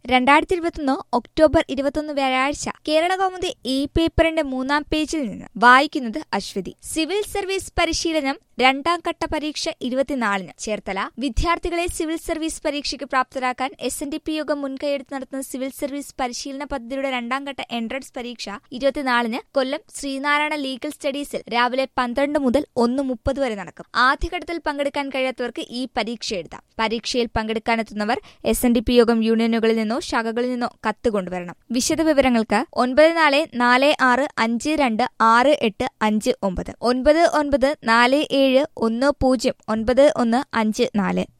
രണ്ടായിരത്തി ഇരുപത്തൊന്ന് ഒക്ടോബർ ഇരുപത്തൊന്ന് വ്യാഴാഴ്ച കേരള കൗമുദി ഇ പേപ്പറിന്റെ മൂന്നാം പേജിൽ നിന്ന് വായിക്കുന്നത് അശ്വതി സിവിൽ സർവീസ് പരിശീലനം രണ്ടാം ഘട്ട പരീക്ഷ ഇരുപത്തിനാലിന് ചേർത്തല വിദ്യാർത്ഥികളെ സിവിൽ സർവീസ് പരീക്ഷയ്ക്ക് പ്രാപ്തരാക്കാൻ എസ് എൻ ഡി പി യോഗം മുൻകൈയെടുത്ത് നടത്തുന്ന സിവിൽ സർവീസ് പരിശീലന പദ്ധതിയുടെ രണ്ടാം ഘട്ട എൻട്രൻസ് പരീക്ഷ ഇരുപത്തിനാലിന് കൊല്ലം ശ്രീനാരായണ ലീഗൽ സ്റ്റഡീസിൽ രാവിലെ പന്ത്രണ്ട് മുതൽ ഒന്ന് മുപ്പത് വരെ നടക്കും ആദ്യഘട്ടത്തിൽ പങ്കെടുക്കാൻ കഴിയാത്തവർക്ക് ഈ പരീക്ഷ എഴുതാം പരീക്ഷയിൽ പങ്കെടുക്കാനെത്തുന്നവർ എസ് എൻ ഡി പി യോഗം യൂണിയനുകളിൽ നിന്നോ ശാഖകളിൽ നിന്നോ കത്ത് കൊണ്ടുവരണം വിശദവിവരങ്ങൾക്ക് ഒൻപത് നാല് നാല് ആറ് അഞ്ച് രണ്ട് ആറ് എട്ട് അഞ്ച് ഒമ്പത് ഒൻപത് ഒൻപത് നാല് ഏഴ് ഒന്ന് പൂജ്യം ഒൻപത് ഒന്ന് അഞ്ച് നാല്